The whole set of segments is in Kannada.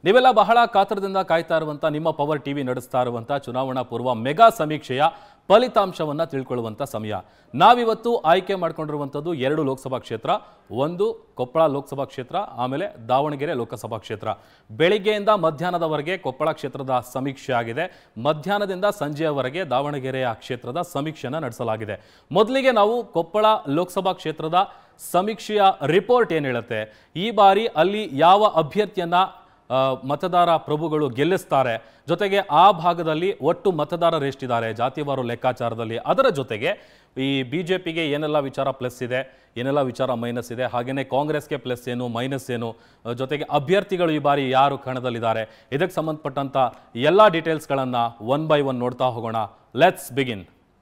ನೀವೆಲ್ಲ ಬಹಳ ಕಾತರದಿಂದ ಕಾಯ್ತಾ ಇರುವಂತ ನಿಮ್ಮ ಪವರ್ ಟಿವಿ ನಡೆಸ್ತಾ ಇರುವಂತ ಚುನಾವಣಾ ಪೂರ್ವ ಮೆಗಾ ಸಮೀಕ್ಷೆಯ ಫಲಿತಾಂಶವನ್ನ ತಿಳ್ಕೊಳ್ಳುವಂತ ಸಮಯ ನಾವಿವತ್ತು ಆಯ್ಕೆ ಮಾಡ್ಕೊಂಡಿರುವಂಥದ್ದು ಎರಡು ಲೋಕಸಭಾ ಕ್ಷೇತ್ರ ಒಂದು ಕೊಪ್ಪಳ ಲೋಕಸಭಾ ಕ್ಷೇತ್ರ ಆಮೇಲೆ ದಾವಣಗೆರೆ ಲೋಕಸಭಾ ಕ್ಷೇತ್ರ ಬೆಳಿಗ್ಗೆಯಿಂದ ಮಧ್ಯಾಹ್ನದವರೆಗೆ ಕೊಪ್ಪಳ ಕ್ಷೇತ್ರದ ಸಮೀಕ್ಷೆ ಆಗಿದೆ ಮಧ್ಯಾಹ್ನದಿಂದ ಸಂಜೆಯವರೆಗೆ ದಾವಣಗೆರೆಯ ಕ್ಷೇತ್ರದ ಸಮೀಕ್ಷೆನ ನಡೆಸಲಾಗಿದೆ ಮೊದಲಿಗೆ ನಾವು ಕೊಪ್ಪಳ ಲೋಕಸಭಾ ಕ್ಷೇತ್ರದ ಸಮೀಕ್ಷೆಯ ರಿಪೋರ್ಟ್ ಏನು ಹೇಳುತ್ತೆ ಈ ಬಾರಿ ಅಲ್ಲಿ ಯಾವ ಅಭ್ಯರ್ಥಿಯನ್ನ ಆ, ಮತದಾರ ಪ್ರಭುಗಳು ಗೆಲ್ಲಿಸ್ತಾರೆ ಜೊತೆಗೆ ಆ ಭಾಗದಲ್ಲಿ ಒಟ್ಟು ಮತದಾರರು ಎಷ್ಟಿದ್ದಾರೆ ಜಾತಿವಾರು ಲೆಕ್ಕಾಚಾರದಲ್ಲಿ ಅದರ ಜೊತೆಗೆ ಈ ಬಿ ಜೆ ಪಿಗೆ ಏನೆಲ್ಲ ವಿಚಾರ ಪ್ಲಸ್ ಇದೆ ಏನೆಲ್ಲ ವಿಚಾರ ಮೈನಸ್ ಇದೆ ಹಾಗೆಯೇ ಕಾಂಗ್ರೆಸ್ಗೆ ಪ್ಲಸ್ ಏನು ಮೈನಸ್ ಏನು ಆ, ಜೊತೆಗೆ ಅಭ್ಯರ್ಥಿಗಳು ಈ ಬಾರಿ ಯಾರು ಕಣದಲ್ಲಿದ್ದಾರೆ ಇದಕ್ಕೆ ಸಂಬಂಧಪಟ್ಟಂಥ ಎಲ್ಲ ಡೀಟೇಲ್ಸ್ಗಳನ್ನು ಒನ್ ಬೈ ಒನ್ ನೋಡ್ತಾ ಹೋಗೋಣ ಲೆಟ್ಸ್ ಬಿಗಿನ್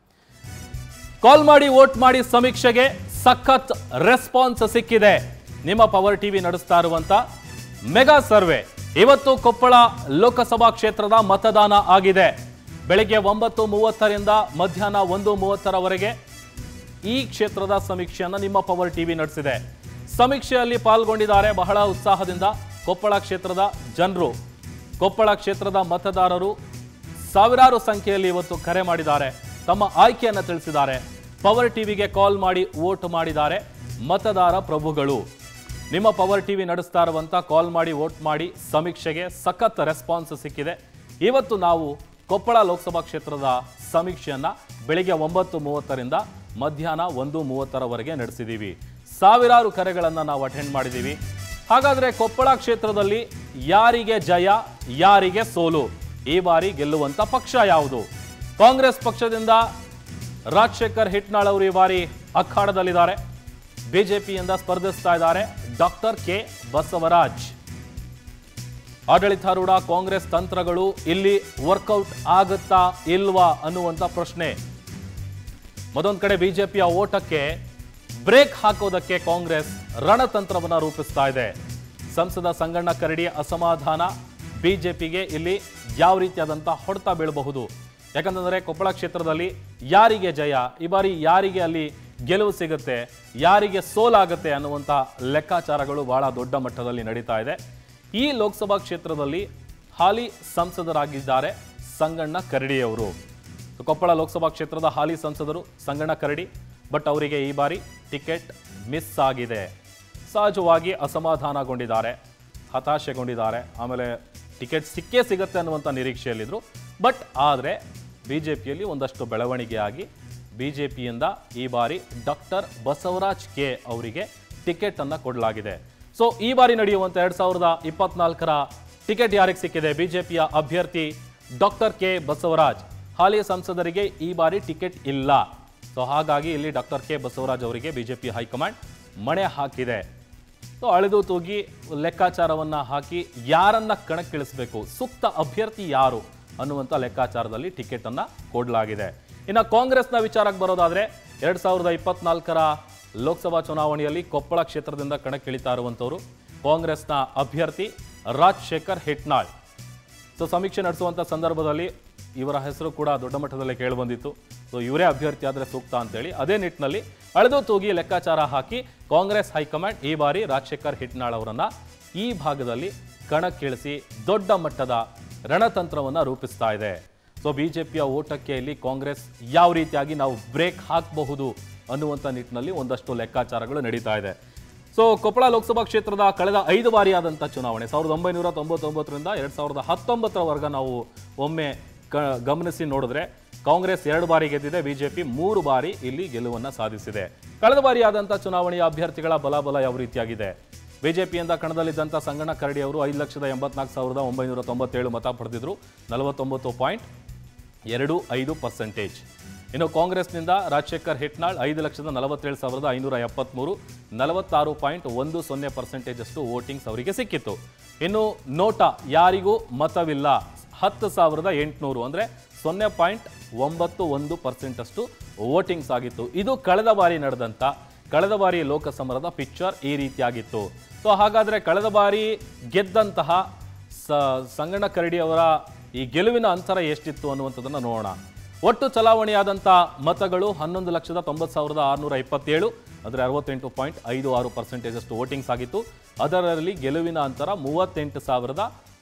ಕಾಲ್ ಮಾಡಿ ವೋಟ್ ಮಾಡಿ ಸಮೀಕ್ಷೆಗೆ ಸಖತ್ ರೆಸ್ಪಾನ್ಸ್ ಸಿಕ್ಕಿದೆ ನಿಮ್ಮ ಪವರ್ ಟಿವಿ ನಡೆಸ್ತಾ ಇರುವಂತ ಮೆಗಾ ಸರ್ವೆ ಇವತ್ತು ಕೊಪ್ಪಳ ಲೋಕಸಭಾ ಕ್ಷೇತ್ರದ ಮತದಾನ ಆಗಿದೆ ಬೆಳಗ್ಗೆ ಒಂಬತ್ತು ಮೂವತ್ತರಿಂದ ಮಧ್ಯಾಹ್ನ ಒಂದು ಮೂವತ್ತರವರೆಗೆ ಈ ಕ್ಷೇತ್ರದ ಸಮೀಕ್ಷೆಯನ್ನು ನಿಮ್ಮ ಪವರ್ ಟಿವಿ ನಡೆಸಿದೆ ಸಮೀಕ್ಷೆಯಲ್ಲಿ ಪಾಲ್ಗೊಂಡಿದ್ದಾರೆ ಬಹಳ ಉತ್ಸಾಹದಿಂದ ಕೊಪ್ಪಳ ಕ್ಷೇತ್ರದ ಜನರು ಕೊಪ್ಪಳ ಕ್ಷೇತ್ರದ ಮತದಾರರು ಸಾವಿರಾರು ಸಂಖ್ಯೆಯಲ್ಲಿ ಇವತ್ತು ಕರೆ ಮಾಡಿದ್ದಾರೆ ತಮ್ಮ ಆಯ್ಕೆಯನ್ನು ತಿಳಿಸಿದ್ದಾರೆ ಪವರ್ ಟಿವಿಗೆ ಕಾಲ್ ಮಾಡಿ ವೋಟ್ ಮಾಡಿದ್ದಾರೆ ಮತದಾರ ಪ್ರಭುಗಳು ನಿಮ್ಮ ಪವರ್ ಟಿವಿ ನಡೆಸ್ತಾ ಇರುವಂತ ಕಾಲ್ ಮಾಡಿ ವೋಟ್ ಮಾಡಿ ಸಮೀಕ್ಷೆಗೆ ಸಖತ್ ರೆಸ್ಪಾನ್ಸ್ ಸಿಕ್ಕಿದೆ ಇವತ್ತು ನಾವು ಕೊಪ್ಪಳ ಲೋಕಸಭಾ ಕ್ಷೇತ್ರದ ಸಮೀಕ್ಷೆಯನ್ನ ಬೆಳಿಗ್ಗೆ ಒಂಬತ್ತು ಮೂವತ್ತರಿಂದ ಮಧ್ಯಾಹ್ನ ಒಂದು ಮೂವತ್ತರವರೆಗೆ ನಡೆಸಿದ್ದೀವಿ ಸಾವಿರಾರು ಕರೆಗಳನ್ನು ನಾವು ಅಟೆಂಡ್ ಮಾಡಿದ್ದೀವಿ ಹಾಗಾದ್ರೆ ಕೊಪ್ಪಳ ಕ್ಷೇತ್ರದಲ್ಲಿ ಯಾರಿಗೆ ಜಯ ಯಾರಿಗೆ ಸೋಲು ಈ ಬಾರಿ ಗೆಲ್ಲುವಂತ ಪಕ್ಷ ಯಾವುದು ಕಾಂಗ್ರೆಸ್ ಪಕ್ಷದಿಂದ ರಾಜಶೇಖರ್ ಹಿಟ್ನಾಳ್ ಅವರು ಈ ಬಾರಿ ಅಖಾಡದಲ್ಲಿದ್ದಾರೆ ಬಿಜೆಪಿಯಿಂದ ಸ್ಪರ್ಧಿಸ್ತಾ ಇದ್ದಾರೆ ಡಾಕ್ಟರ್ ಕೆ ಬಸವರಾಜ್ ಆಡಳಿತಾರೂಢ ಕಾಂಗ್ರೆಸ್ ತಂತ್ರಗಳು ಇಲ್ಲಿ ವರ್ಕೌಟ್ ಆಗುತ್ತಾ ಇಲ್ವಾ ಅನ್ನುವಂಥ ಪ್ರಶ್ನೆ ಮತ್ತೊಂದು ಕಡೆ ಬಿಜೆಪಿಯ ಓಟಕ್ಕೆ ಬ್ರೇಕ್ ಹಾಕೋದಕ್ಕೆ ಕಾಂಗ್ರೆಸ್ ರಣತಂತ್ರವನ್ನ ರೂಪಿಸ್ತಾ ಇದೆ ಸಂಸದ ಸಂಗಣ್ಣ ಕರಡಿ ಅಸಮಾಧಾನ ಬಿಜೆಪಿಗೆ ಇಲ್ಲಿ ಯಾವ ರೀತಿಯಾದಂಥ ಹೊಡೆತ ಬೀಳಬಹುದು ಯಾಕಂತಂದ್ರೆ ಕೊಪ್ಪಳ ಕ್ಷೇತ್ರದಲ್ಲಿ ಯಾರಿಗೆ ಜಯ ಈ ಬಾರಿ ಯಾರಿಗೆ ಅಲ್ಲಿ ಗೆಲುವು ಸಿಗುತ್ತೆ ಯಾರಿಗೆ ಸೋಲಾಗುತ್ತೆ ಅನ್ನುವಂಥ ಲೆಕ್ಕಾಚಾರಗಳು ಬಹಳ ದೊಡ್ಡ ಮಟ್ಟದಲ್ಲಿ ನಡೀತಾ ಇದೆ ಈ ಲೋಕಸಭಾ ಕ್ಷೇತ್ರದಲ್ಲಿ ಹಾಲಿ ಸಂಸದರಾಗಿದ್ದಾರೆ ಸಂಗಣ್ಣ ಕರಡಿಯವರು ಕೊಪ್ಪಳ ಲೋಕಸಭಾ ಕ್ಷೇತ್ರದ ಹಾಲಿ ಸಂಸದರು ಸಂಗಣ್ಣ ಕರಡಿ ಬಟ್ ಅವರಿಗೆ ಈ ಬಾರಿ ಟಿಕೆಟ್ ಮಿಸ್ ಆಗಿದೆ ಸಹಜವಾಗಿ ಅಸಮಾಧಾನಗೊಂಡಿದ್ದಾರೆ ಹತಾಶೆಗೊಂಡಿದ್ದಾರೆ ಆಮೇಲೆ ಟಿಕೆಟ್ ಸಿಕ್ಕೇ ಸಿಗುತ್ತೆ ಅನ್ನುವಂಥ ನಿರೀಕ್ಷೆಯಲ್ಲಿದ್ದರು ಬಟ್ ಆದರೆ ಬಿ ಜೆ ಪಿಯಲ್ಲಿ ಒಂದಷ್ಟು ಬೆಳವಣಿಗೆ ಆಗಿ ಬಿ ಜೆ ಪಿಯಿಂದ ಈ ಬಾರಿ ಡಾಕ್ಟರ್ ಬಸವರಾಜ್ ಕೆ ಅವರಿಗೆ ಟಿಕೆಟ್ ಅನ್ನ ಕೊಡಲಾಗಿದೆ ಸೊ ಈ ಬಾರಿ ನಡೆಯುವಂಥ ಎರಡ್ ಸಾವಿರದ ಇಪ್ಪತ್ನಾಲ್ಕರ ಟಿಕೆಟ್ ಯಾರಿಗೆ ಸಿಕ್ಕಿದೆ ಬಿಜೆಪಿಯ ಅಭ್ಯರ್ಥಿ ಡಾಕ್ಟರ್ ಕೆ ಬಸವರಾಜ್ ಹಾಲಿ ಸಂಸದರಿಗೆ ಈ ಬಾರಿ ಟಿಕೆಟ್ ಇಲ್ಲ ಸೊ ಹಾಗಾಗಿ ಇಲ್ಲಿ ಡಾಕ್ಟರ್ ಕೆ ಬಸವರಾಜ್ ಅವರಿಗೆ ಬಿಜೆಪಿ ಹೈಕಮಾಂಡ್ ಮಣೆ ಹಾಕಿದೆ ಸೊ ಅಳೆದು ತೂಗಿ ಲೆಕ್ಕಾಚಾರವನ್ನ ಹಾಕಿ ಯಾರನ್ನ ಕಣಕ್ಕಿಳಿಸಬೇಕು ಸೂಕ್ತ ಅಭ್ಯರ್ಥಿ ಯಾರು ಅನ್ನುವಂಥ ಲೆಕ್ಕಾಚಾರದಲ್ಲಿ ಟಿಕೆಟ್ ಅನ್ನ ಕೊಡಲಾಗಿದೆ ಇನ್ನು ಕಾಂಗ್ರೆಸ್ನ ವಿಚಾರಕ್ಕೆ ಬರೋದಾದ್ರೆ ಎರಡ್ ಸಾವಿರದ ಇಪ್ಪತ್ನಾಲ್ಕರ ಲೋಕಸಭಾ ಚುನಾವಣೆಯಲ್ಲಿ ಕೊಪ್ಪಳ ಕ್ಷೇತ್ರದಿಂದ ಕಣಕ್ಕಿಳಿತಾ ಇರುವಂಥವ್ರು ಕಾಂಗ್ರೆಸ್ನ ಅಭ್ಯರ್ಥಿ ರಾಜಶೇಖರ್ ಹಿಟ್ನಾಳ್ ಸೊ ಸಮೀಕ್ಷೆ ನಡೆಸುವಂಥ ಸಂದರ್ಭದಲ್ಲಿ ಇವರ ಹೆಸರು ಕೂಡ ದೊಡ್ಡ ಮಟ್ಟದಲ್ಲಿ ಕೇಳಿಬಂದಿತ್ತು ಸೊ ಇವರೇ ಅಭ್ಯರ್ಥಿ ಆದರೆ ಸೂಕ್ತ ಅಂತೇಳಿ ಅದೇ ನಿಟ್ಟಿನಲ್ಲಿ ಅಳೆದು ತೂಗಿ ಲೆಕ್ಕಾಚಾರ ಹಾಕಿ ಕಾಂಗ್ರೆಸ್ ಹೈಕಮಾಂಡ್ ಈ ಬಾರಿ ರಾಜಶೇಖರ್ ಹಿಟ್ನಾಳ್ ಅವರನ್ನ ಈ ಭಾಗದಲ್ಲಿ ಕಣಕ್ಕಿಳಿಸಿ ದೊಡ್ಡ ಮಟ್ಟದ ರಣತಂತ್ರವನ್ನ ರೂಪಿಸ್ತಾ ಇದೆ ಸೊ ಬಿಜೆಪಿಯ ಓಟಕ್ಕೆ ಇಲ್ಲಿ ಕಾಂಗ್ರೆಸ್ ಯಾವ ರೀತಿಯಾಗಿ ನಾವು ಬ್ರೇಕ್ ಹಾಕಬಹುದು ಅನ್ನುವಂಥ ನಿಟ್ಟಿನಲ್ಲಿ ಒಂದಷ್ಟು ಲೆಕ್ಕಾಚಾರಗಳು ನಡೀತಾ ಇದೆ ಸೊ ಕೊಪ್ಪಳ ಲೋಕಸಭಾ ಕ್ಷೇತ್ರದ ಕಳೆದ ಐದು ಬಾರಿಯಾದಂಥ ಚುನಾವಣೆ ಸಾವಿರದ ಒಂಬೈನೂರ ತೊಂಬತ್ತೊಂಬತ್ತರಿಂದ ಎರಡು ಸಾವಿರದ ಹತ್ತೊಂಬತ್ತರವರೆಗೆ ನಾವು ಒಮ್ಮೆ ಕ ಗಮನಿಸಿ ನೋಡಿದ್ರೆ ಕಾಂಗ್ರೆಸ್ ಎರಡು ಬಾರಿ ಗೆದ್ದಿದೆ ಬಿಜೆಪಿ ಮೂರು ಬಾರಿ ಇಲ್ಲಿ ಗೆಲುವನ್ನು ಸಾಧಿಸಿದೆ ಕಳೆದ ಬಾರಿಯಾದಂಥ ಚುನಾವಣೆಯ ಅಭ್ಯರ್ಥಿಗಳ ಬಲಾಬಲ ಯಾವ ರೀತಿಯಾಗಿದೆ ಬಿಜೆಪಿಯಿಂದ ಕಣದಲ್ಲಿದ್ದಂಥ ಸಂಗಣ್ಣ ಕರಡಿ ಅವರು ಐದು ಲಕ್ಷದ ಎಂಬತ್ನಾಲ್ಕು ಸಾವಿರದ ಒಂಬೈನೂರ ತೊಂಬತ್ತೇಳು ಮತ ಪಡೆದಿದ್ರು ನಲವತ್ತೊಂಬತ್ತು ಪಾಯಿಂಟ್ ಎರಡು ಐದು ಪರ್ಸೆಂಟೇಜ್ ಇನ್ನು ಕಾಂಗ್ರೆಸ್ನಿಂದ ರಾಜಶೇಖರ್ ಹಿಟ್ನಾಳ್ ಐದು ಲಕ್ಷದ ನಲವತ್ತೇಳು ಸಾವಿರದ ಐನೂರ ಎಪ್ಪತ್ಮೂರು ನಲವತ್ತಾರು ಪಾಯಿಂಟ್ ಒಂದು ಸೊನ್ನೆ ಪರ್ಸೆಂಟೇಜ್ ಅಷ್ಟು ವೋಟಿಂಗ್ಸ್ ಅವರಿಗೆ ಸಿಕ್ಕಿತ್ತು ಇನ್ನು ನೋಟಾ ಯಾರಿಗೂ ಮತವಿಲ್ಲ ಹತ್ತು ಸಾವಿರದ ಎಂಟುನೂರು ಅಂದರೆ ಸೊನ್ನೆ ಪಾಯಿಂಟ್ ಒಂಬತ್ತು ಒಂದು ಪರ್ಸೆಂಟ್ ಅಷ್ಟು ವೋಟಿಂಗ್ಸ್ ಆಗಿತ್ತು ಇದು ಕಳೆದ ಬಾರಿ ನಡೆದಂಥ ಕಳೆದ ಬಾರಿ ಲೋಕಸಮರದ ಪಿಕ್ಚರ್ ಈ ರೀತಿಯಾಗಿತ್ತು ಸೊ ಹಾಗಾದರೆ ಕಳೆದ ಬಾರಿ ಗೆದ್ದಂತಹ ಸ ಸಂಗಣ್ಣ ಕರಡಿ ಅವರ ಈ ಗೆಲುವಿನ ಅಂತರ ಎಷ್ಟಿತ್ತು ಅನ್ನುವಂಥದ್ದನ್ನು ನೋಡೋಣ ಒಟ್ಟು ಚಲಾವಣೆಯಾದಂಥ ಮತಗಳು ಹನ್ನೊಂದು ಲಕ್ಷದ ತೊಂಬತ್ತು ಸಾವಿರದ ಆರುನೂರ ಇಪ್ಪತ್ತೇಳು ಅಂದರೆ ಅರವತ್ತೆಂಟು ಪಾಯಿಂಟ್ ಐದು ಆರು ಪರ್ಸೆಂಟೇಜ್ ಅಷ್ಟು ವೋಟಿಂಗ್ಸ್ ಆಗಿತ್ತು ಅದರಲ್ಲಿ ಗೆಲುವಿನ ಅಂತರ ಮೂವತ್ತೆಂಟು ಸಾವಿರದ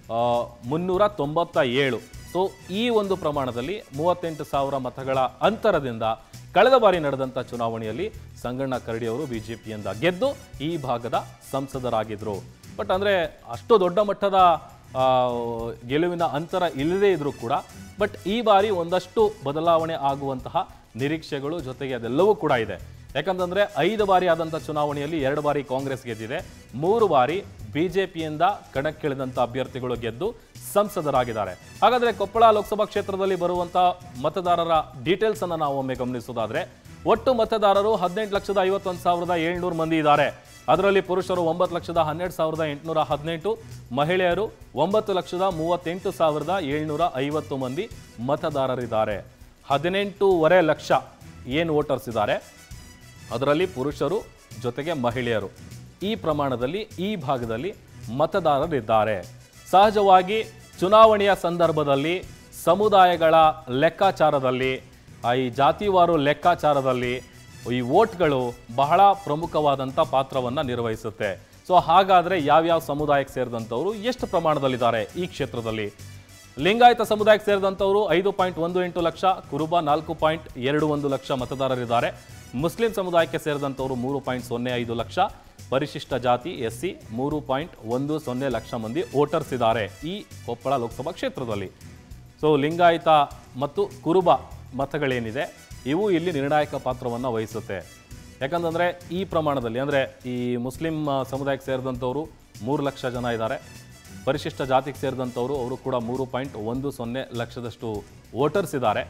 ಆ, ಮುನ್ನೂರ ತೊಂಬತ್ತ ಏಳು ಸೊ ಈ ಒಂದು ಪ್ರಮಾಣದಲ್ಲಿ ಮೂವತ್ತೆಂಟು ಸಾವಿರ ಮತಗಳ ಅಂತರದಿಂದ ಕಳೆದ ಬಾರಿ ನಡೆದಂಥ ಚುನಾವಣೆಯಲ್ಲಿ ಸಂಗಣ್ಣ ಕರಡಿ ಅವರು ಬಿಜೆಪಿಯಿಂದ ಗೆದ್ದು ಈ ಭಾಗದ ಸಂಸದರಾಗಿದ್ರು ಬಟ್ ಅಂದರೆ ಅಷ್ಟು ದೊಡ್ಡ ಮಟ್ಟದ ಆ, ಗೆಲುವಿನ ಅಂತರ ಇಲ್ಲದೇ ಇದ್ರೂ ಕೂಡ ಬಟ್ ಈ ಬಾರಿ ಒಂದಷ್ಟು ಬದಲಾವಣೆ ಆಗುವಂತಹ ನಿರೀಕ್ಷೆಗಳು ಜೊತೆಗೆ ಅದೆಲ್ಲವೂ ಕೂಡ ಇದೆ ಯಾಕಂತಂದ್ರೆ ಐದು ಬಾರಿ ಆದಂಥ ಚುನಾವಣೆಯಲ್ಲಿ ಎರಡು ಬಾರಿ ಕಾಂಗ್ರೆಸ್ ಗೆದ್ದಿದೆ ಮೂರು ಬಾರಿ ಬಿಜೆಪಿಯಿಂದ ಕಣಕ್ಕಿಳಿದಂಥ ಅಭ್ಯರ್ಥಿಗಳು ಗೆದ್ದು ಸಂಸದರಾಗಿದ್ದಾರೆ ಹಾಗಾದ್ರೆ ಕೊಪ್ಪಳ ಲೋಕಸಭಾ ಕ್ಷೇತ್ರದಲ್ಲಿ ಬರುವಂತ ಮತದಾರರ ಡೀಟೇಲ್ಸ್ ಅನ್ನ ನಾವು ಒಮ್ಮೆ ಗಮನಿಸೋದಾದ್ರೆ ಒಟ್ಟು ಮತದಾರರು ಹದಿನೆಂಟು ಲಕ್ಷದ ಐವತ್ತೊಂದು ಸಾವಿರದ ಏಳ್ನೂರು ಮಂದಿ ಇದ್ದಾರೆ ಅದರಲ್ಲಿ ಪುರುಷರು ಒಂಬತ್ತು ಲಕ್ಷದ ಹನ್ನೆರಡು ಸಾವಿರದ ಎಂಟುನೂರ ಹದಿನೆಂಟು ಮಹಿಳೆಯರು ಒಂಬತ್ತು ಲಕ್ಷದ ಮೂವತ್ತೆಂಟು ಸಾವಿರದ ಏಳ್ನೂರ ಐವತ್ತು ಮಂದಿ ಮತದಾರರಿದ್ದಾರೆ ಹದಿನೆಂಟೂವರೆ ಲಕ್ಷ ಏನು ವೋಟರ್ಸ್ ಇದ್ದಾರೆ ಅದರಲ್ಲಿ ಪುರುಷರು ಜೊತೆಗೆ ಮಹಿಳೆಯರು ಈ ಪ್ರಮಾಣದಲ್ಲಿ ಈ ಭಾಗದಲ್ಲಿ ಮತದಾರರಿದ್ದಾರೆ ಸಹಜವಾಗಿ ಚುನಾವಣೆಯ ಸಂದರ್ಭದಲ್ಲಿ ಸಮುದಾಯಗಳ ಲೆಕ್ಕಾಚಾರದಲ್ಲಿ ಆ ಈ ಜಾತಿವಾರು ಲೆಕ್ಕಾಚಾರದಲ್ಲಿ ಈ ವೋಟ್ಗಳು ಬಹಳ ಪ್ರಮುಖವಾದಂಥ ಪಾತ್ರವನ್ನು ನಿರ್ವಹಿಸುತ್ತೆ ಸೊ ಹಾಗಾದರೆ ಯಾವ್ಯಾವ ಸಮುದಾಯಕ್ಕೆ ಸೇರಿದಂಥವರು ಎಷ್ಟು ಪ್ರಮಾಣದಲ್ಲಿದ್ದಾರೆ ಈ ಕ್ಷೇತ್ರದಲ್ಲಿ ಲಿಂಗಾಯತ ಸಮುದಾಯಕ್ಕೆ ಸೇರಿದಂಥವರು ಐದು ಪಾಯಿಂಟ್ ಒಂದು ಎಂಟು ಲಕ್ಷ ಕುರುಬ ನಾಲ್ಕು ಪಾಯಿಂಟ್ ಎರಡು ಒಂದು ಲಕ್ಷ ಮತದಾರರಿದ್ದಾರೆ ಮುಸ್ಲಿಂ ಸಮುದಾಯಕ್ಕೆ ಸೇರಿದಂಥವರು ಮೂರು ಪಾಯಿಂಟ್ ಸೊನ್ನೆ ಐದು ಲಕ್ಷ ಪರಿಶಿಷ್ಟ ಜಾತಿ ಎಸ್ ಸಿ ಮೂರು ಪಾಯಿಂಟ್ ಒಂದು ಸೊನ್ನೆ ಲಕ್ಷ ಮಂದಿ ವೋಟರ್ಸ್ ಇದ್ದಾರೆ ಈ ಕೊಪ್ಪಳ ಲೋಕಸಭಾ ಕ್ಷೇತ್ರದಲ್ಲಿ ಸೊ ಲಿಂಗಾಯತ ಮತ್ತು ಕುರುಬ ಮತಗಳೇನಿದೆ ಇವು ಇಲ್ಲಿ ನಿರ್ಣಾಯಕ ಪಾತ್ರವನ್ನು ವಹಿಸುತ್ತೆ ಯಾಕಂತಂದರೆ ಈ ಪ್ರಮಾಣದಲ್ಲಿ ಅಂದರೆ ಈ ಮುಸ್ಲಿಂ ಆ, ಸಮುದಾಯಕ್ಕೆ ಸೇರಿದಂಥವರು ಮೂರು ಲಕ್ಷ ಜನ ಇದ್ದಾರೆ ಪರಿಶಿಷ್ಟ ಜಾತಿಗೆ ಸೇರಿದಂಥವರು ಅವರು ಕೂಡ ಮೂರು ಪಾಯಿಂಟ್ ಒಂದು ಸೊನ್ನೆ ಲಕ್ಷದಷ್ಟು ವೋಟರ್ಸ್ ಇದ್ದಾರೆ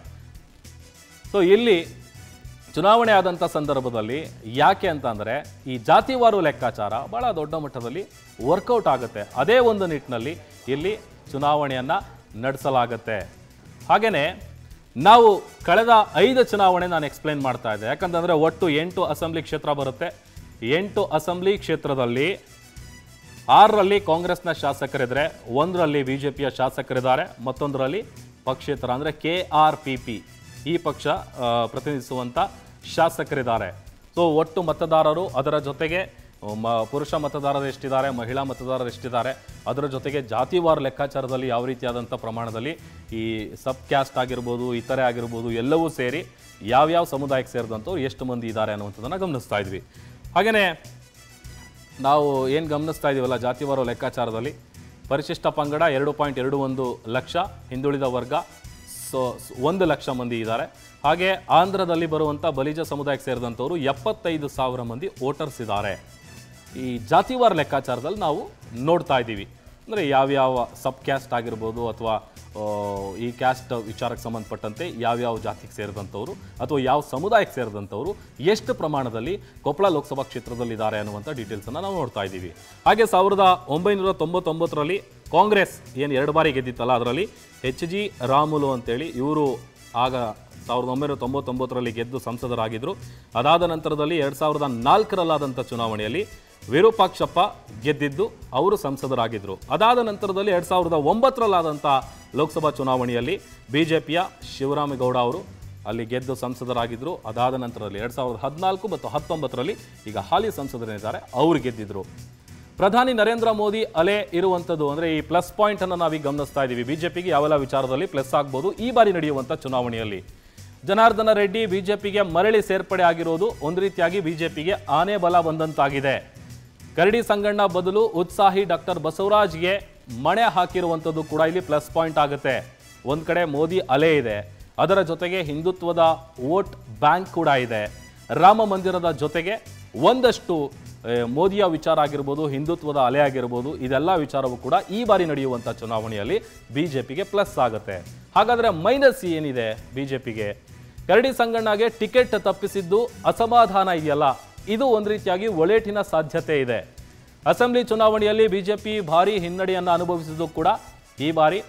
ಸೊ ಇಲ್ಲಿ ಚುನಾವಣೆ ಆದಂಥ ಸಂದರ್ಭದಲ್ಲಿ ಯಾಕೆ ಅಂತ ಅಂದರೆ ಈ ಜಾತಿವಾರು ಲೆಕ್ಕಾಚಾರ ಬಹಳ ದೊಡ್ಡ ಮಟ್ಟದಲ್ಲಿ ವರ್ಕೌಟ್ ಆಗುತ್ತೆ ಅದೇ ಒಂದು ನಿಟ್ಟಿನಲ್ಲಿ ಇಲ್ಲಿ ಚುನಾವಣೆಯನ್ನು ನಡೆಸಲಾಗುತ್ತೆ ಹಾಗೆಯೇ ನಾವು ಕಳೆದ ಐದು ಚುನಾವಣೆ ನಾನು ಎಕ್ಸ್ಪ್ಲೈನ್ ಮಾಡ್ತಾ ಇದ್ದೆ ಯಾಕಂತಂದರೆ ಒಟ್ಟು ಎಂಟು ಅಸೆಂಬ್ಲಿ ಕ್ಷೇತ್ರ ಬರುತ್ತೆ ಎಂಟು ಅಸೆಂಬ್ಲಿ ಕ್ಷೇತ್ರದಲ್ಲಿ ಆರರಲ್ಲಿ ಕಾಂಗ್ರೆಸ್ನ ಶಾಸಕರಿದ್ರೆ ಒಂದರಲ್ಲಿ ಬಿ ಜೆ ಪಿಯ ಶಾಸಕರಿದ್ದಾರೆ ಮತ್ತೊಂದರಲ್ಲಿ ಪಕ್ಷೇತರ ಅಂದರೆ ಕೆ ಆರ್ ಪಿ ಪಿ ಈ ಪಕ್ಷ ಆ, ಪ್ರತಿನಿಧಿಸುವಂಥ ಶಾಸಕರಿದ್ದಾರೆ ಸೊ ಒಟ್ಟು ಮತದಾರರು ಅದರ ಜೊತೆಗೆ ಮ ಪುರುಷ ಮತದಾರರು ಎಷ್ಟಿದ್ದಾರೆ ಮಹಿಳಾ ಮತದಾರರು ಎಷ್ಟಿದ್ದಾರೆ ಅದರ ಜೊತೆಗೆ ಜಾತಿವಾರು ಲೆಕ್ಕಾಚಾರದಲ್ಲಿ ಯಾವ ರೀತಿಯಾದಂಥ ಪ್ರಮಾಣದಲ್ಲಿ ಈ ಸಬ್ ಕ್ಯಾಸ್ಟ್ ಆಗಿರ್ಬೋದು ಇತರೆ ಆಗಿರ್ಬೋದು ಎಲ್ಲವೂ ಸೇರಿ ಯಾವ್ಯಾವ ಸಮುದಾಯಕ್ಕೆ ಸೇರಿದಂಥವ್ರು ಎಷ್ಟು ಮಂದಿ ಇದ್ದಾರೆ ಅನ್ನುವಂಥದ್ದನ್ನು ಗಮನಿಸ್ತಾ ಇದ್ವಿ ಹಾಗೆಯೇ ನಾವು ಏನು ಗಮನಿಸ್ತಾ ಇದ್ದೀವಲ್ಲ ಜಾತಿವಾರು ಲೆಕ್ಕಾಚಾರದಲ್ಲಿ ಪರಿಶಿಷ್ಟ ಪಂಗಡ ಎರಡು ಪಾಯಿಂಟ್ ಎರಡು ಒಂದು ಲಕ್ಷ ಹಿಂದುಳಿದ ವರ್ಗ ಸೊ ಸ್- ಒಂದು ಲಕ್ಷ ಮಂದಿ ಇದ್ದಾರೆ ಹಾಗೆ ಆಂಧ್ರದಲ್ಲಿ ಬರುವಂಥ ಬಲಿಜ ಸಮುದಾಯಕ್ಕೆ ಸೇರಿದಂಥವರು ಎಪ್ಪತ್ತೈದು ಸಾವಿರ ಮಂದಿ ವೋಟರ್ಸ್ ಇದ್ದಾರೆ ಈ ಜಾತಿವಾರ ಲೆಕ್ಕಾಚಾರದಲ್ಲಿ ನಾವು ನೋಡ್ತಾ ಇದ್ದೀವಿ ಅಂದರೆ ಯಾವ್ಯಾವ ಸಬ್ ಕ್ಯಾಸ್ಟ್ ಆಗಿರ್ಬೋದು ಅಥವಾ ಆ, ಈ ಕ್ಯಾಸ್ಟ್ ವಿಚಾರಕ್ಕೆ ಸಂಬಂಧಪಟ್ಟಂತೆ ಯಾವ್ಯಾವ ಜಾತಿಗೆ ಸೇರಿದಂಥವ್ರು ಅಥವಾ ಯಾವ ಸಮುದಾಯಕ್ಕೆ ಸೇರಿದಂಥವ್ರು ಎಷ್ಟು ಪ್ರಮಾಣದಲ್ಲಿ ಕೊಪ್ಪಳ ಲೋಕಸಭಾ ಕ್ಷೇತ್ರದಲ್ಲಿ ಇದ್ದಾರೆ ಅನ್ನುವಂಥ ಡೀಟೇಲ್ಸನ್ನು ನಾವು ನೋಡ್ತಾ ಇದ್ದೀವಿ ಹಾಗೆ ಸಾವಿರದ ಒಂಬೈನೂರ ತೊಂಬತ್ತೊಂಬತ್ತರಲ್ಲಿ ಕಾಂಗ್ರೆಸ್ ಏನು ಎರಡು ಬಾರಿ ಗೆದ್ದಿತ್ತಲ್ಲ ಅದರಲ್ಲಿ ಎಚ್ ಜಿ ರಾಮುಲು ಅಂತೇಳಿ ಇವರು ಆಗ ಸಾವಿರದ ಒಂಬೈನೂರ ತೊಂಬತ್ತೊಂಬತ್ತರಲ್ಲಿ ಗೆದ್ದು ಸಂಸದರಾಗಿದ್ದರು ಅದಾದ ನಂತರದಲ್ಲಿ ಎರಡು ಸಾವಿರದ ನಾಲ್ಕರಲ್ಲಾದಂಥ ಚುನಾವಣೆಯಲ್ಲಿ ವಿರೂಪಾಕ್ಷಪ್ಪ ಗೆದ್ದಿದ್ದು ಅವರು ಸಂಸದರಾಗಿದ್ದರು ಅದಾದ ನಂತರದಲ್ಲಿ ಎರಡು ಸಾವಿರದ ಒಂಬತ್ತರಲ್ಲಾದಂಥ ಲೋಕಸಭಾ ಚುನಾವಣೆಯಲ್ಲಿ ಬಿ ಜೆ ಪಿಯ ಶಿವರಾಮೇಗೌಡ ಅವರು ಅಲ್ಲಿ ಗೆದ್ದು ಸಂಸದರಾಗಿದ್ದರು ಅದಾದ ನಂತರದಲ್ಲಿ ಎರಡು ಸಾವಿರದ ಹದಿನಾಲ್ಕು ಮತ್ತು ಹತ್ತೊಂಬತ್ತರಲ್ಲಿ ಈಗ ಹಾಲಿ ಸಂಸದರಿದ್ದಾರೆ ಅವರು ಗೆದ್ದಿದ್ರು ಪ್ರಧಾನಿ ನರೇಂದ್ರ ಮೋದಿ ಅಲೆ ಇರುವಂಥದ್ದು ಅಂದರೆ ಈ ಪ್ಲಸ್ ಪಾಯಿಂಟ್ ಅನ್ನು ನಾವೀಗ ಗಮನಿಸ್ತಾ ಇದ್ದೀವಿ ಬಿಜೆಪಿಗೆ ಯಾವೆಲ್ಲ ವಿಚಾರದಲ್ಲಿ ಪ್ಲಸ್ ಆಗ್ಬೋದು ಈ ಬಾರಿ ನಡೆಯುವಂಥ ಚುನಾವಣೆಯಲ್ಲಿ ಜನಾರ್ದನ ರೆಡ್ಡಿ ಬಿಜೆಪಿಗೆ ಮರಳಿ ಸೇರ್ಪಡೆ ಆಗಿರೋದು ಒಂದು ರೀತಿಯಾಗಿ ಬಿಜೆಪಿಗೆ ಆನೆ ಬಲ ಬಂದಂತಾಗಿದೆ ಕರಡಿ ಸಂಗಣ್ಣ ಬದಲು ಉತ್ಸಾಹಿ ಡಾಕ್ಟರ್ ಬಸವರಾಜ್ಗೆ ಮಣೆ ಹಾಕಿರುವಂಥದ್ದು ಕೂಡ ಇಲ್ಲಿ ಪ್ಲಸ್ ಪಾಯಿಂಟ್ ಆಗುತ್ತೆ ಒಂದು ಕಡೆ ಮೋದಿ ಅಲೆ ಇದೆ ಅದರ ಜೊತೆಗೆ ಹಿಂದುತ್ವದ ವೋಟ್ ಬ್ಯಾಂಕ್ ಕೂಡ ಇದೆ ರಾಮ ಮಂದಿರದ ಜೊತೆಗೆ ಒಂದಷ್ಟು ಆ, ಮೋದಿಯ ವಿಚಾರ ಆಗಿರ್ಬೋದು ಹಿಂದುತ್ವದ ಅಲೆ ಆಗಿರ್ಬೋದು ಇದೆಲ್ಲ ವಿಚಾರವೂ ಕೂಡ ಈ ಬಾರಿ ನಡೆಯುವಂಥ ಚುನಾವಣೆಯಲ್ಲಿ ಬಿ ಜೆ ಪಿಗೆ ಪ್ಲಸ್ ಆಗುತ್ತೆ ಹಾಗಾದರೆ ಮೈನಸ್ ಏನಿದೆ ಬಿ ಜೆ ಪಿಗೆ ಕರಡಿ ಸಂಗಣ್ಣಗೆ ಟಿಕೆಟ್ ತಪ್ಪಿಸಿದ್ದು ಅಸಮಾಧಾನ ಇದೆಯಲ್ಲ ಇದು ಒಂದು ರೀತಿಯಾಗಿ ಒಳೇಟಿನ ಸಾಧ್ಯತೆ ಇದೆ ಅಸೆಂಬ್ಲಿ ಚುನಾವಣೆಯಲ್ಲಿ ಬಿಜೆಪಿ ಭಾರಿ ಹಿನ್ನಡೆಯನ್ನು ಅನುಭವಿಸಿದ್ದು ಕೂಡ ಈ ಬಾರಿ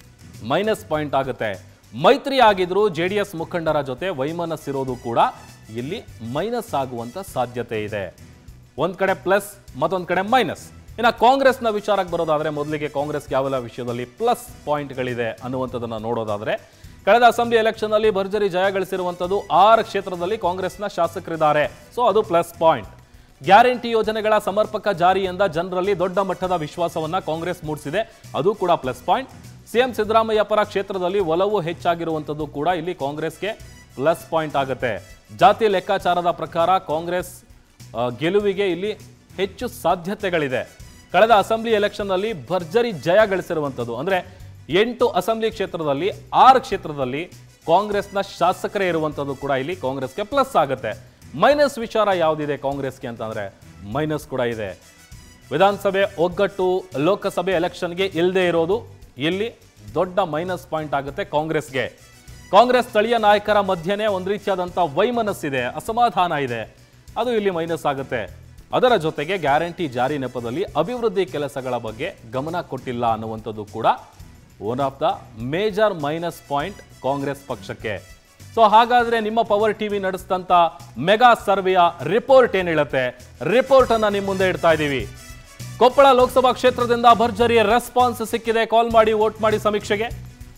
ಮೈನಸ್ ಪಾಯಿಂಟ್ ಆಗುತ್ತೆ ಮೈತ್ರಿ ಆಗಿದ್ರು ಜೆ ಡಿ ಎಸ್ ಮುಖಂಡರ ಜೊತೆ ವೈಮನಸ್ಸಿರೋದು ಕೂಡ ಇಲ್ಲಿ ಮೈನಸ್ ಆಗುವಂತ ಸಾಧ್ಯತೆ ಇದೆ ಒಂದ್ ಕಡೆ ಪ್ಲಸ್ ಮತ್ತೊಂದ್ ಕಡೆ ಮೈನಸ್ ಇನ್ನು ಕಾಂಗ್ರೆಸ್ನ ವಿಚಾರಕ್ಕೆ ಬರೋದಾದ್ರೆ ಮೊದಲಿಗೆ ಕಾಂಗ್ರೆಸ್ಗೆ ಯಾವೆಲ್ಲ ವಿಷಯದಲ್ಲಿ ಪ್ಲಸ್ ಪಾಯಿಂಟ್ಗಳಿದೆ ಅನ್ನುವಂಥದ್ದನ್ನ ನೋಡೋದಾದ್ರೆ ಕಳೆದ ಅಸೆಂಬ್ಲಿ ಎಲೆಕ್ಷನ್ ಅಲ್ಲಿ ಭರ್ಜರಿ ಜಯ ಗಳಿಸಿರುವಂಥದ್ದು ಆರು ಕ್ಷೇತ್ರದಲ್ಲಿ ಕಾಂಗ್ರೆಸ್ನ ಶಾಸಕರಿದ್ದಾರೆ ಸೊ ಅದು ಪ್ಲಸ್ ಪಾಯಿಂಟ್ ಗ್ಯಾರಂಟಿ ಯೋಜನೆಗಳ ಸಮರ್ಪಕ ಜಾರಿಯಿಂದ ಜನರಲ್ಲಿ ದೊಡ್ಡ ಮಟ್ಟದ ವಿಶ್ವಾಸವನ್ನ ಕಾಂಗ್ರೆಸ್ ಮೂಡಿಸಿದೆ ಅದು ಕೂಡ ಪ್ಲಸ್ ಪಾಯಿಂಟ್ ಸಿಎಂ ಸಿದ್ದರಾಮಯ್ಯ ಪರ ಕ್ಷೇತ್ರದಲ್ಲಿ ಒಲವು ಹೆಚ್ಚಾಗಿರುವಂಥದ್ದು ಕೂಡ ಇಲ್ಲಿ ಕಾಂಗ್ರೆಸ್ಗೆ ಪ್ಲಸ್ ಪಾಯಿಂಟ್ ಆಗುತ್ತೆ ಜಾತಿ ಲೆಕ್ಕಾಚಾರದ ಪ್ರಕಾರ ಕಾಂಗ್ರೆಸ್ ಆ, ಗೆಲುವಿಗೆ ಇಲ್ಲಿ ಹೆಚ್ಚು ಸಾಧ್ಯತೆಗಳಿದೆ ಕಳೆದ ಅಸೆಂಬ್ಲಿ ಎಲೆಕ್ಷನ್ನಲ್ಲಿ ಭರ್ಜರಿ ಜಯ ಗಳಿಸಿರುವಂಥದ್ದು ಅಂದ್ರೆ ಎಂಟು ಅಸೆಂಬ್ಲಿ ಕ್ಷೇತ್ರದಲ್ಲಿ ಆರು ಕ್ಷೇತ್ರದಲ್ಲಿ ಕಾಂಗ್ರೆಸ್ನ ಶಾಸಕರೇ ಇರುವಂಥದ್ದು ಕೂಡ ಇಲ್ಲಿ ಕಾಂಗ್ರೆಸ್ಗೆ ಪ್ಲಸ್ ಆಗುತ್ತೆ ಮೈನಸ್ ವಿಚಾರ ಯಾವುದಿದೆ ಕಾಂಗ್ರೆಸ್ಗೆ ಅಂತಂದ್ರೆ ಮೈನಸ್ ಕೂಡ ಇದೆ ವಿಧಾನಸಭೆ ಒಗ್ಗಟ್ಟು ಲೋಕಸಭೆ ಎಲೆಕ್ಷನ್ಗೆ ಇಲ್ಲದೆ ಇರೋದು ಇಲ್ಲಿ ದೊಡ್ಡ ಮೈನಸ್ ಪಾಯಿಂಟ್ ಆಗುತ್ತೆ ಕಾಂಗ್ರೆಸ್ಗೆ ಕಾಂಗ್ರೆಸ್ ಸ್ಥಳೀಯ ನಾಯಕರ ಮಧ್ಯೆನೇ ಒಂದು ರೀತಿಯಾದಂಥ ವೈಮನಸ್ಸಿದೆ ಅಸಮಾಧಾನ ಇದೆ ಅದು ಇಲ್ಲಿ ಮೈನಸ್ ಆಗುತ್ತೆ ಅದರ ಜೊತೆಗೆ ಗ್ಯಾರಂಟಿ ಜಾರಿ ನೆಪದಲ್ಲಿ ಅಭಿವೃದ್ಧಿ ಕೆಲಸಗಳ ಬಗ್ಗೆ ಗಮನ ಕೊಟ್ಟಿಲ್ಲ ಅನ್ನುವಂಥದ್ದು ಕೂಡ one of the major minus point Congress ಪಕ್ಷಕ್ಕೆ ಸೊ ಹಾಗಾದ್ರೆ ನಿಮ್ಮ ಪವರ್ ಟಿವಿ ನಡೆಸಿದಂತ ಮೆಗಾ ಸರ್ವೆಯ ರಿಪೋರ್ಟ್ ಏನ್ ಹೇಳುತ್ತೆ ರಿಪೋರ್ಟ್ ಅನ್ನ ನಿಮ್ಮ ಮುಂದೆ ಇಡ್ತಾ ಇದ್ದೀವಿ ಕೊಪ್ಪಳ ಲೋಕಸಭಾ ಕ್ಷೇತ್ರದಿಂದ ಭರ್ಜರಿ ರೆಸ್ಪಾನ್ಸ್ ಸಿಕ್ಕಿದೆ ಕಾಲ್ ಮಾಡಿ ವೋಟ್ ಮಾಡಿ ಸಮೀಕ್ಷೆಗೆ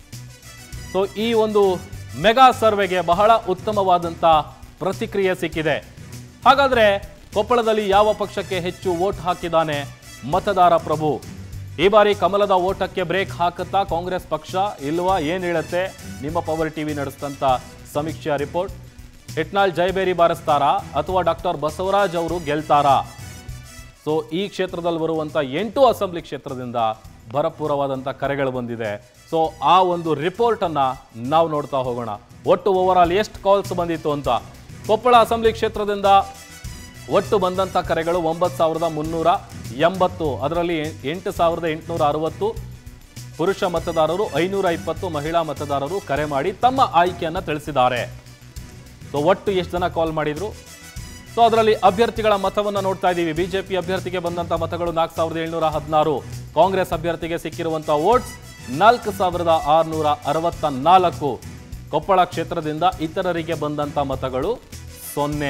ಸೊ ಈ ಒಂದು ಮೆಗಾ ಸರ್ವೆಗೆ ಬಹಳ ಉತ್ತಮವಾದಂಥ ಪ್ರತಿಕ್ರಿಯೆ ಸಿಕ್ಕಿದೆ ಹಾಗಾದ್ರೆ ಕೊಪ್ಪಳದಲ್ಲಿ ಯಾವ ಪಕ್ಷಕ್ಕೆ ಹೆಚ್ಚು ವೋಟ್ ಹಾಕಿದ್ದಾನೆ ಮತದಾರ ಪ್ರಭು ಈ ಬಾರಿ ಕಮಲದ ಓಟಕ್ಕೆ ಬ್ರೇಕ್ ಹಾಕುತ್ತಾ ಕಾಂಗ್ರೆಸ್ ಪಕ್ಷ ಇಲ್ವಾ ಏನ್ ಹೇಳುತ್ತೆ ನಿಮ್ಮ ಪವರ್ ಟಿವಿ ನಡೆಸಿದಂಥ ಸಮೀಕ್ಷೆಯ ರಿಪೋರ್ಟ್ ಇಟ್ನಾಳ್ ಜಯಬೇರಿ ಬಾರಿಸ್ತಾರಾ ಅಥವಾ ಡಾಕ್ಟರ್ ಬಸವರಾಜ್ ಅವರು ಗೆಲ್ತಾರಾ ಸೊ ಈ ಕ್ಷೇತ್ರದಲ್ಲಿ ಬರುವಂತ ಎಂಟು ಅಸೆಂಬ್ಲಿ ಕ್ಷೇತ್ರದಿಂದ ಭರಪೂರವಾದಂಥ ಕರೆಗಳು ಬಂದಿದೆ ಸೊ ಆ ಒಂದು ರಿಪೋರ್ಟ್ ಅನ್ನ ನಾವು ನೋಡ್ತಾ ಹೋಗೋಣ ಒಟ್ಟು ಓವರ್ ಆಲ್ ಎಷ್ಟು ಕಾಲ್ಸ್ ಬಂದಿತ್ತು ಅಂತ ಕೊಪ್ಪಳ ಅಸೆಂಬ್ಲಿ ಕ್ಷೇತ್ರದಿಂದ ಒಟ್ಟು ಬಂದಂಥ ಕರೆಗಳು ಒಂಬತ್ತು ಸಾವಿರದ ಮುನ್ನೂರ ಎಂಬತ್ತು ಅದರಲ್ಲಿ ಎಂಟು ಸಾವಿರದ ಎಂಟುನೂರ ಅರವತ್ತು ಪುರುಷ ಮತದಾರರು ಐನೂರ ಇಪ್ಪತ್ತು ಮಹಿಳಾ ಮತದಾರರು ಕರೆ ಮಾಡಿ ತಮ್ಮ ಆಯ್ಕೆಯನ್ನು ತಿಳಿಸಿದ್ದಾರೆ ಸೊ ಒಟ್ಟು ಎಷ್ಟು ಜನ ಕಾಲ್ ಮಾಡಿದ್ರು ಸೊ ಅದರಲ್ಲಿ ಅಭ್ಯರ್ಥಿಗಳ ಮತವನ್ನು ನೋಡ್ತಾ ಇದ್ದೀವಿ ಬಿಜೆಪಿ ಅಭ್ಯರ್ಥಿಗೆ ಬಂದಂತ ಮತಗಳು ನಾಲ್ಕು ಸಾವಿರದ ಏಳ್ನೂರ ಹದಿನಾರು ಕಾಂಗ್ರೆಸ್ ಅಭ್ಯರ್ಥಿಗೆ ಸಿಕ್ಕಿರುವಂತಹ ವೋಟ್ಸ್ ನಾಲ್ಕು ಸಾವಿರದ ಆರುನೂರ ಅರವತ್ತ ನಾಲ್ಕು ಕೊಪ್ಪಳ ಕ್ಷೇತ್ರದಿಂದ ಇತರರಿಗೆ ಬಂದಂತ ಮತಗಳು ಸೊನ್ನೆ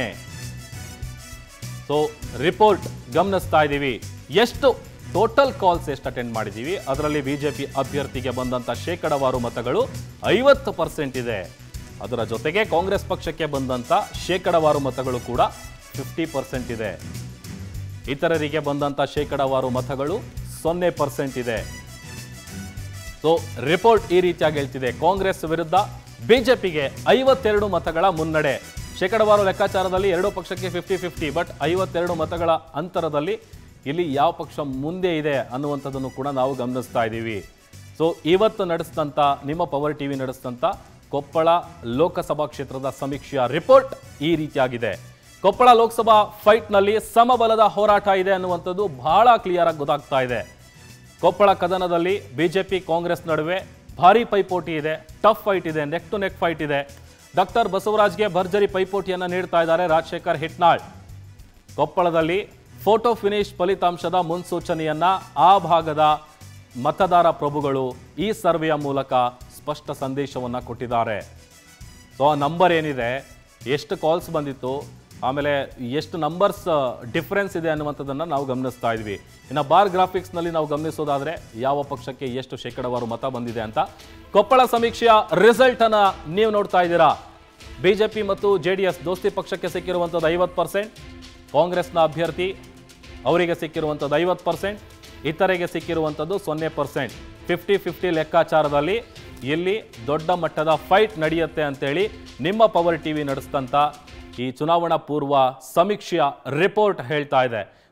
ಸೊ ರಿಪೋರ್ಟ್ ಗಮನಿಸ್ತಾ ಇದ್ದೀವಿ ಎಷ್ಟು ಟೋಟಲ್ ಕಾಲ್ಸ್ ಎಷ್ಟು ಅಟೆಂಡ್ ಮಾಡಿದ್ದೀವಿ ಅದರಲ್ಲಿ ಬಿಜೆಪಿ ಅಭ್ಯರ್ಥಿಗೆ ಬಂದಂತ ಶೇಕಡವಾರು ಮತಗಳು ಐವತ್ತು ಪರ್ಸೆಂಟ್ ಇದೆ ಅದರ ಜೊತೆಗೆ ಕಾಂಗ್ರೆಸ್ ಪಕ್ಷಕ್ಕೆ ಬಂದಂತ ಶೇಕಡವಾರು ಮತಗಳು ಕೂಡ ಫಿಫ್ಟಿ ಪರ್ಸೆಂಟ್ ಇದೆ ಇತರರಿಗೆ ಬಂದಂತ ಶೇಕಡವಾರು ಮತಗಳು ಸೊನ್ನೆ ಪರ್ಸೆಂಟ್ ಇದೆ ಸೊ ರಿಪೋರ್ಟ್ ಈ ರೀತಿಯಾಗಿ ಹೇಳ್ತಿದೆ ಕಾಂಗ್ರೆಸ್ ವಿರುದ್ಧ ಬಿಜೆಪಿಗೆ ಐವತ್ತೆರಡು ಮತಗಳ ಮುನ್ನಡೆ ಶೇಕಡವಾರು ಲೆಕ್ಕಾಚಾರದಲ್ಲಿ ಎರಡು ಪಕ್ಷಕ್ಕೆ ಫಿಫ್ಟಿ ಫಿಫ್ಟಿ ಬಟ್ ಐವತ್ತೆರಡು ಮತಗಳ ಅಂತರದಲ್ಲಿ ಇಲ್ಲಿ ಯಾವ ಪಕ್ಷ ಮುಂದೆ ಇದೆ ಅನ್ನುವಂಥದ್ದನ್ನು ಕೂಡ ನಾವು ಗಮನಿಸ್ತಾ ಇದ್ದೀವಿ ಸೊ ಇವತ್ತು ನಡೆಸಿದಂಥ ನಿಮ್ಮ ಪವರ್ ಟಿವಿ ನಡೆಸಿದಂಥ ಕೊಪ್ಪಳ ಲೋಕಸಭಾ ಕ್ಷೇತ್ರದ ಸಮೀಕ್ಷೆಯ ರಿಪೋರ್ಟ್ ಈ ರೀತಿಯಾಗಿದೆ ಕೊಪ್ಪಳ ಲೋಕಸಭಾ ಫೈಟ್ನಲ್ಲಿ ಸಮಬಲದ ಹೋರಾಟ ಇದೆ ಅನ್ನುವಂಥದ್ದು ಬಹಳ ಕ್ಲಿಯರ್ ಆಗಿ ಗೊತ್ತಾಗ್ತಾ ಇದೆ ಕೊಪ್ಪಳ ಕದನದಲ್ಲಿ ಬಿಜೆಪಿ ಕಾಂಗ್ರೆಸ್ ನಡುವೆ ಭಾರಿ ಪೈಪೋಟಿ ಇದೆ ಟಫ್ ಫೈಟ್ ಇದೆ ನೆಕ್ ಟು ನೆಕ್ ಫೈಟ್ ಇದೆ ಡಾಕ್ಟರ್ ಬಸವರಾಜ್ಗೆ ಭರ್ಜರಿ ಪೈಪೋಟಿಯನ್ನ ನೀಡ್ತಾ ಇದ್ದಾರೆ ರಾಜಶೇಖರ್ ಹಿಟ್ನಾಳ್ ಕೊಪ್ಪಳದಲ್ಲಿ ಫೋಟೋ ಫಿನಿಶ್ ಫಲಿತಾಂಶದ ಮುನ್ಸೂಚನೆಯನ್ನ ಆ ಭಾಗದ ಮತದಾರ ಪ್ರಭುಗಳು ಈ ಸರ್ವೆಯ ಮೂಲಕ ಸ್ಪಷ್ಟ ಸಂದೇಶವನ್ನ ಕೊಟ್ಟಿದ್ದಾರೆ ಸೊ ಆ ನಂಬರ್ ಏನಿದೆ ಎಷ್ಟು ಕಾಲ್ಸ್ ಬಂದಿತ್ತು ಆಮೇಲೆ ಎಷ್ಟು ನಂಬರ್ಸ್ ಡಿಫ್ರೆನ್ಸ್ ಇದೆ ಅನ್ನುವಂಥದ್ದನ್ನು ನಾವು ಗಮನಿಸ್ತಾ ಇದ್ವಿ ಇನ್ನು ಬಾರ್ ಗ್ರಾಫಿಕ್ಸ್ನಲ್ಲಿ ನಾವು ಗಮನಿಸೋದಾದ್ರೆ ಯಾವ ಪಕ್ಷಕ್ಕೆ ಎಷ್ಟು ಶೇಕಡವಾರು ಮತ ಬಂದಿದೆ ಅಂತ ಕೊಪ್ಪಳ ಸಮೀಕ್ಷೆಯ ರಿಸಲ್ಟ್ ಅನ್ನ ನೀವು ನೋಡ್ತಾ ಇದ್ದೀರಾ ಬಿಜೆಪಿ ಮತ್ತು ಜೆ ಡಿ ಎಸ್ ದೋಸ್ತಿ ಪಕ್ಷಕ್ಕೆ ಸಿಕ್ಕಿರುವಂಥದ್ದು ಐವತ್ತು ಪರ್ಸೆಂಟ್ ಕಾಂಗ್ರೆಸ್ನ ಅಭ್ಯರ್ಥಿ ಅವರಿಗೆ ಸಿಕ್ಕಿರುವಂಥದ್ದು ಐವತ್ತು ಪರ್ಸೆಂಟ್ ಇತರಿಗೆ ಸಿಕ್ಕಿರುವಂಥದ್ದು ಸೊನ್ನೆ ಪರ್ಸೆಂಟ್ ಫಿಫ್ಟಿ ಫಿಫ್ಟಿ ಲೆಕ್ಕಾಚಾರದಲ್ಲಿ ಇಲ್ಲಿ ದೊಡ್ಡ ಮಟ್ಟದ ಫೈಟ್ ನಡೆಯುತ್ತೆ ಅಂತೇಳಿ ನಿಮ್ಮ ಪವರ್ ಟಿವಿ ನಡೆಸಿದಂಥ ಈ ಚುನಾವಣಾ ಪೂರ್ವ ಸಮೀಕ್ಷೆಯ ರಿಪೋರ್ಟ್ ಹೇಳ್ತಾ ಇದೆ